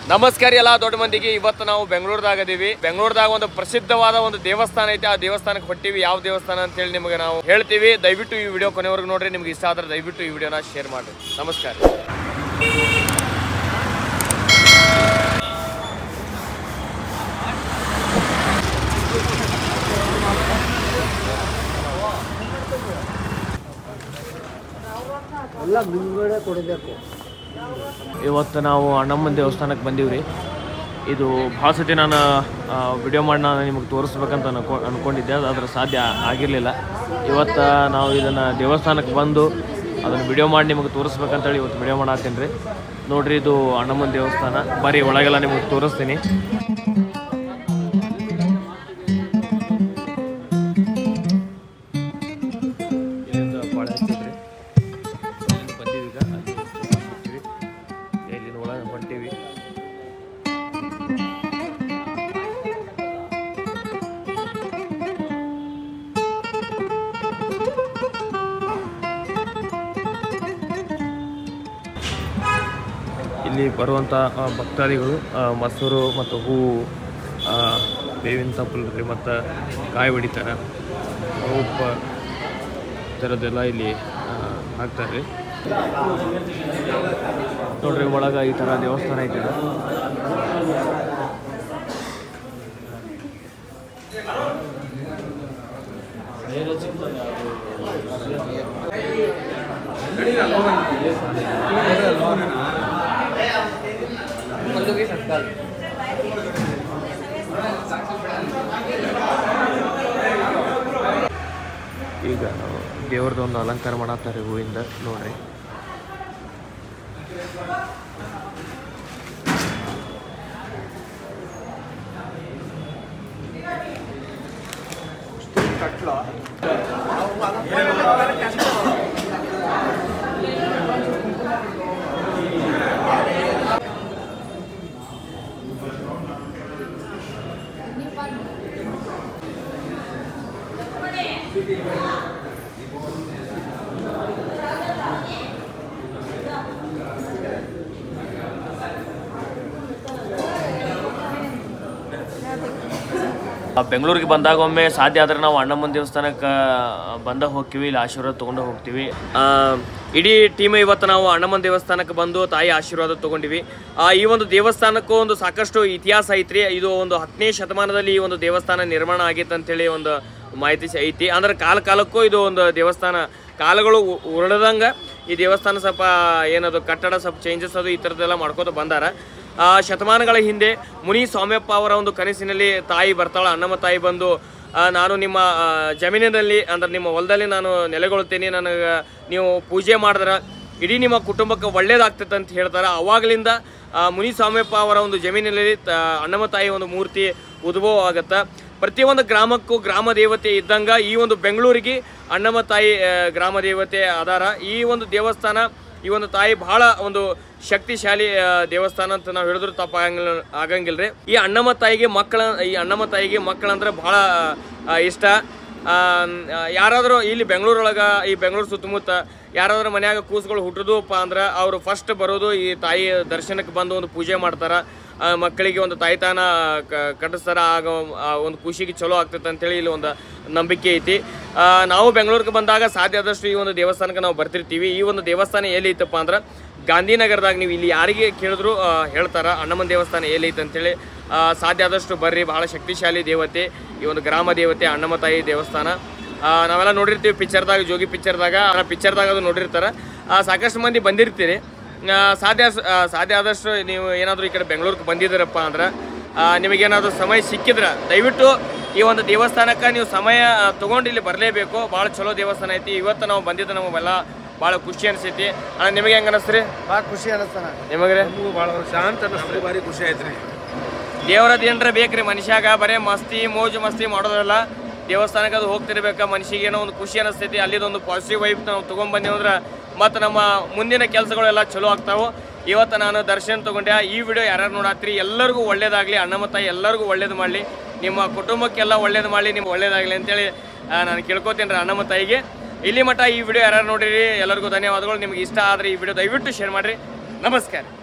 ನಮಸ್ಕಾರ ಎಲ್ಲ ದೊಡ್ಡ ಮಂದಿಗೆ ಇವತ್ತು ನಾವು ಬೆಂಗಳೂರದಾಗ ಅದೀವಿ ಬೆಂಗಳೂರದಾಗ ಒಂದು ಪ್ರಸಿದ್ಧವಾದ ಒಂದು ದೇವಸ್ಥಾನ ಐತಿ ಆ ದೇವಸ್ಥಾನಕ್ಕೆ ಹೊಟ್ಟಿವಿ ಯಾವ ದೇವಸ್ಥಾನ ಅಂತ ಹೇಳಿ ನಿಮಗೆ ನಾವು ಹೇಳ್ತೀವಿ ದಯವಿಟ್ಟು ಈ ವಿಡಿಯೋ ಕೊನೆವರೆಗೂ ನೋಡ್ರಿ ನಿಮ್ಗೆ ಇಷ್ಟ ಆದ್ರೆ ದಯವಿಟ್ಟು ಈ ವಿಡಿಯೋನ ಶೇರ್ ಮಾಡ್ರಿ ನಮಸ್ಕಾರ ಎಲ್ಲ ಮುಂದ್ಗಡೆ ಕೊಡಬೇಕು ಇವತ್ತು ನಾವು ಅಣ್ಣಮ್ಮನ ದೇವಸ್ಥಾನಕ್ಕೆ ಬಂದೀವ್ರಿ ಇದು ಭಾಳ ಸತಿ ನಾನು ವಿಡಿಯೋ ಮಾಡಿ ನಾನು ನಿಮಗೆ ತೋರಿಸ್ಬೇಕಂತ ಅನ್ಕೊ ಅನ್ಕೊಂಡಿದ್ದೆ ಅದು ಅದ್ರ ಸಾಧ್ಯ ಆಗಿರಲಿಲ್ಲ ಇವತ್ತು ನಾವು ಇದನ್ನು ದೇವಸ್ಥಾನಕ್ಕೆ ಬಂದು ಅದನ್ನು ವಿಡಿಯೋ ಮಾಡಿ ನಿಮಗೆ ತೋರಿಸ್ಬೇಕಂತೇಳಿ ಇವತ್ತು ವಿಡಿಯೋ ಮಾಡತ್ತೀನಿ ರೀ ನೋಡ್ರಿ ಇದು ಅಣ್ಣಮ್ಮನ ದೇವಸ್ಥಾನ ಬರೀ ಒಳಗೆಲ್ಲ ನಿಮಗೆ ತೋರಿಸ್ತೀನಿ ಇಲ್ಲಿಂದ ಭಾಳ ಹಚ್ಚಿದ್ರಿ ಇಲ್ಲಿಂದ ಬಂದೀವಿ ಈಗ ಅಲ್ಲಿ ಹೊಂಟೀವಿ ಇಲ್ಲಿಂದ ಒಳಗೆ ಹೊಂಟೀವಿ ಇಲ್ಲಿ ಬರುವಂಥ ಆ, ಭಕ್ತಾದಿಗಳು ಆ, ಮೊಸರು ಮತ್ತು ಹೂವು ಆ, ಬೇವಿನ ತಪ್ಪಲ್ರಿ ಮತ್ತು ಕಾಯಿ ಹೊಡಿತಾರೆ ಉಪ್ಪು ಥರದ್ದೆಲ್ಲ ಇಲ್ಲಿ ಆ, ಹಾಕ್ತಾರೆ ನೋಡ್ರಿ ಒಳಗೆ ಈ ಥರ ದೇವಸ್ಥಾನ ಐತೆ ಇದು. ಈಗ ದೇವ್ರದ್ದು ಒಂದು ಅಲಂಕಾರ ಮಾಡತ್ತಾರೆ ಹೂವಿಂದ ನೋಡ್ರಿ ಆ, ಬೆಂಗಳೂರಿಗೆ ಬಂದಾಗ ಒಮ್ಮೆ ಸಾಧ್ಯ ಆದ್ರೆ ನಾವು ಅಣ್ಣಮ್ಮನ ದೇವಸ್ಥಾನಕ್ಕೆ ಬಂದ ಹೋಗ್ತೀವಿ ಇಲ್ಲಿ ಆಶೀರ್ವಾದ ತೊಗೊಂಡು ಹೋಗ್ತೀವಿ ಆ, ಇಡೀ ಟೀಮ್ ಇವತ್ತು ನಾವು ಅಣ್ಣಮ್ಮನ ದೇವಸ್ಥಾನಕ್ಕೆ ಬಂದು ತಾಯಿ ಆಶೀರ್ವಾದ ತೊಗೊಂಡಿವಿ ಆ, ಈ ಒಂದು ದೇವಸ್ಥಾನಕ್ಕೂ ಒಂದು ಸಾಕಷ್ಟು ಇತಿಹಾಸ ಐತ್ರಿ ಇದು ಒಂದು ಹತ್ತನೇ ಶತಮಾನದಲ್ಲಿ ಈ ಒಂದು ದೇವಸ್ಥಾನ ನಿರ್ಮಾಣ ಆಗಿತ್ತು ಅಂತೇಳಿ ಒಂದು ಮಾಹಿತಿ ಸ- ಐತಿ ಅಂದ್ರೆ ಕಾಲ ಕಾಲಕ್ಕೂ ಇದು ಒಂದು ದೇವಸ್ಥಾನ ಕಾಲಗಳು ಉ- ಉರುಳದಂಗ ಈ ದೇವಸ್ಥಾನ ಸ್ವಲ್ಪ ಏನದು ಕಟ್ಟಡ ಸ್ವಲ್ಪ ಚೇಂಜಸ್ ಅದು ಈ ಥರದ್ದೆಲ್ಲ ಮಾಡ್ಕೋತ ಬಂದಾರ ಆ, ಶತಮಾನಗಳ ಹಿಂದೆ ಮುನಿ ಸೌಮ್ಯಪ್ಪ ಅವರ ಒಂದು ಕನಸಿನಲ್ಲಿ ತಾಯಿ ಬರ್ತಾಳ ಅಣ್ಣಮ್ಮ ತಾಯಿ ಬಂದು ಆ, ನಾನು ನಿಮ್ಮ ಆ, ಜಮೀನಿನಲ್ಲಿ ಅಂದ್ರೆ ನಿಮ್ಮ ಹೊಲದಲ್ಲಿ ನಾನು ನೆಲೆಗೊಳ್ತೇನೆ ನನಗೆ ನೀವು ಪೂಜೆ ಮಾಡಿದ್ರೆ ಇಡೀ ನಿಮ್ಮ ಕುಟುಂಬಕ್ಕೆ ಒಳ್ಳೇದಾಗ್ತೈತೆ ಅಂತ ಹೇಳ್ತಾರೆ ಅವಾಗಲಿಂದ ಆ, ಮುನಿ ಸೌಮ್ಯಪ್ಪ ಅವರ ಒಂದು ಜಮೀನಿನಲ್ಲಿ ತ- ಅಣ್ಣಮ್ಮ ತಾಯಿ ಒಂದು ಮೂರ್ತಿ ಉದ್ಭವ ಆಗತ್ತೆ ಪ್ರತಿಯೊಂದು ಗ್ರಾಮಕ್ಕೂ ಗ್ರಾಮ ದೇವತೆ ಇದ್ದಂಗ ಈ ಒಂದು ಬೆಂಗಳೂರಿಗೆ ಅಣ್ಣಮ್ಮ ತಾಯಿ ಆ, ಗ್ರಾಮ ದೇವತೆ ಆಧಾರ ಈ ಒಂದು ದೇವಸ್ಥಾನ ಈ ಒಂದು ತಾಯಿ ಬಹಳ ಒಂದು ಶಕ್ತಿಶಾಲಿ ಆ, ದೇವಸ್ಥಾನ ಅಂತ ನಾವು ಹೇಳಿದ್ರು ತಪ್ಪ ಆಗಂಗಿಲ್ಲ ಆಗಂಗಿಲ್ರಿ ಈ ಅಣ್ಣಮ್ಮ ತಾಯಿಗೆ ಮಕ್ಕಳ ಈ ಅಣ್ಣಮ್ಮ ತಾಯಿಗೆ ಮಕ್ಕಳಂದ್ರೆ ಬಹಳ ಆ, ಇಷ್ಟ ಯಾರಾದರೂ ಇಲ್ಲಿ ಬೆಂಗಳೂರೊಳಗೆ ಈ ಬೆಂಗಳೂರು ಸುತ್ತಮುತ್ತ ಯಾರಾದ್ರೂ ಮನ್ಯಾಗ ಕೂಸುಗಳು ಹುಟ್ಟುದಪ್ಪ ಅಂದ್ರೆ ಅವರು ಫಸ್ಟ್ ಬರೋದು ಈ ತಾಯಿ ದರ್ಶನಕ್ಕೆ ಬಂದು ಒಂದು ಪೂಜೆ ಮಾಡ್ತಾರೆ ಆ, ಮಕ್ಕಳಿಗೆ ಒಂದು ತಾಯ್ತಾನ ಕ- ಕಟ್ಟಿಸ್ತಾರ ಆಗ ಆ ಒಂದು ಖುಷಿಗೆ ಚಲೋ ಆಗ್ತೈತೆ ಅಂತೇಳಿ ಇಲ್ಲಿ ಒಂದು ನಂಬಿಕೆ ಐತಿ ಆ, ನಾವು ಬೆಂಗಳೂರಿಗೆ ಬಂದಾಗ ಸಾಧ್ಯ ಆದಷ್ಟು ಈ ಒಂದು ದೇವಸ್ಥಾನಕ್ಕೆ ನಾವು ಬರ್ತಿರ್ತೀವಿ ಈ ಒಂದು ದೇವಸ್ಥಾನ ಎಲ್ಲಿ ಐತಪ್ಪ ಅಂದ್ರೆ ಗಾಂಧಿನಗರದಾಗ ನೀವು ಇಲ್ಲಿ ಯಾರಿಗೆ ಕೇಳಿದ್ರು ಆ, ಹೇಳ್ತಾರ ಅಣ್ಣಮ್ಮನ ದೇವಸ್ಥಾನ ಎಲ್ಲಿ ಐತೆ ಅಂತೇಳಿ ಆ, ಸಾಧ್ಯ ಆದಷ್ಟು ಬರ್ರಿ ಬಹಳ ಶಕ್ತಿಶಾಲಿ ದೇವತೆ ಈ ಒಂದು ಗ್ರಾಮ ದೇವತೆ ಅಣ್ಣಮ್ಮ ತಾಯಿ ದೇವಸ್ಥಾನ ಆ, ನಾವೆಲ್ಲ ನೋಡಿರ್ತೀವಿ ಪಿಕ್ಚರ್ದಾಗ ಜೋಗಿ ಪಿಕ್ಚರ್ದಾಗ ಪಿಕ್ಚರ್ದಾಗ ಅದು ನೋಡಿರ್ತಾರೆ ಆ, ಸಾಕಷ್ಟು ಮಂದಿ ಬಂದಿರ್ತೀರಿ ಆ, ಸಾಧ್ಯ ಆ, ಸಾಧ್ಯ ಆದಷ್ಟು ನೀವು ಏನಾದರೂ ಈ ಕಡೆ ಬೆಂಗಳೂರಿಗೆ ಬಂದಿದ್ದೀರಪ್ಪ ಅಂದ್ರೆ ಆ, ನಿಮಗೇನಾದರೂ ಸಮಯ ಸಿಕ್ಕಿದ್ರೆ ದಯವಿಟ್ಟು ಈ ಒಂದು ದೇವಸ್ಥಾನಕ್ಕೆ ನೀವು ಸಮಯ ಆ, ತಗೊಂಡು ಇಲ್ಲಿ ಬರಲೇಬೇಕು ಭಾಳ ಚಲೋ ದೇವಸ್ಥಾನ ಐತಿ ಇವತ್ತು ನಾವು ಬಂದಿದ್ದು ನಮಗೆಲ್ಲ ಭಾಳ ಖುಷಿ ಅನಿಸೈತಿ ಅಣ್ಣ ನಿಮಗೆ ಹೆಂಗೆ ಅನಿಸ್ತ್ರಿ ಭಾಳ ಖುಷಿ ಅನ್ನಿಸ್ತಾನ ನಿಮಗೆ ಭಾಳ ಶಾಂತ ಅನ್ನಿಸ್ತು ಭಾರಿ ಖುಷಿ ಆಯ್ತು ರೀ ದೇವರದ್ದು ಏನರ ಬೇಕ್ರಿ ಮನುಷ್ಯಾಗ ಬರೇ ಮಸ್ತಿ ಮೋಜು ಮಸ್ತಿ ಮಾಡೋದಲ್ಲ ದೇವಸ್ಥಾನಕ್ಕೆ ಅದು ಹೋಗ್ತಿರ್ಬೇಕ ಮನುಷ್ಯಗೆ ಏನೋ ಒಂದು ಖುಷಿ ಅನಿಸ್ತೈತಿ ಅಲ್ಲಿದೊಂದು ಪಾಸಿಟಿವ್ ವೈಬ್ ನಾವು ತೊಗೊಂಡ್ಬಂದೇವಂದ್ರೆ ಮತ್ತು ನಮ್ಮ ಮುಂದಿನ ಕೆಲಸಗಳೆಲ್ಲ ಚಲೋ ಆಗ್ತಾವೆ ಇವತ್ತು ನಾನು ದರ್ಶನ ತೊಗೊಂಡೆ ಈ ವಿಡಿಯೋ ಯಾರ್ಯಾರು ನೋಡತ್ರಿ ಎಲ್ಲರಿಗೂ ಒಳ್ಳೇದಾಗಲಿ ಅಣ್ಣ ಮತ್ತು ಎಲ್ಲರಿಗೂ ಒಳ್ಳೇದು ಮಾಡಲಿ ನಿಮ್ಮ ಕುಟುಂಬಕ್ಕೆಲ್ಲ ಒಳ್ಳೇದು ಮಾಡಲಿ ನಿಮ್ಗೆ ಒಳ್ಳೇದಾಗಲಿ ಅಂತೇಳಿ ಆ, ನಾನು ಕೇಳ್ಕೊತೀನಿ ರೀ ಅಣ್ಣ ತಾಯಿಗೆ ಇಲ್ಲಿ ಮಟ್ಟ ಈ ವಿಡಿಯೋ ಯಾರ್ಯಾರು ನೋಡಿರಿ ಎಲ್ಲರಿಗೂ ಧನ್ಯವಾದಗಳು ನಿಮ್ಗೆ ಇಷ್ಟ ಆದರೆ ಈ ವಿಡಿಯೋ ದಯವಿಟ್ಟು ಶೇರ್ ಮಾಡಿರಿ ನಮಸ್ಕಾರ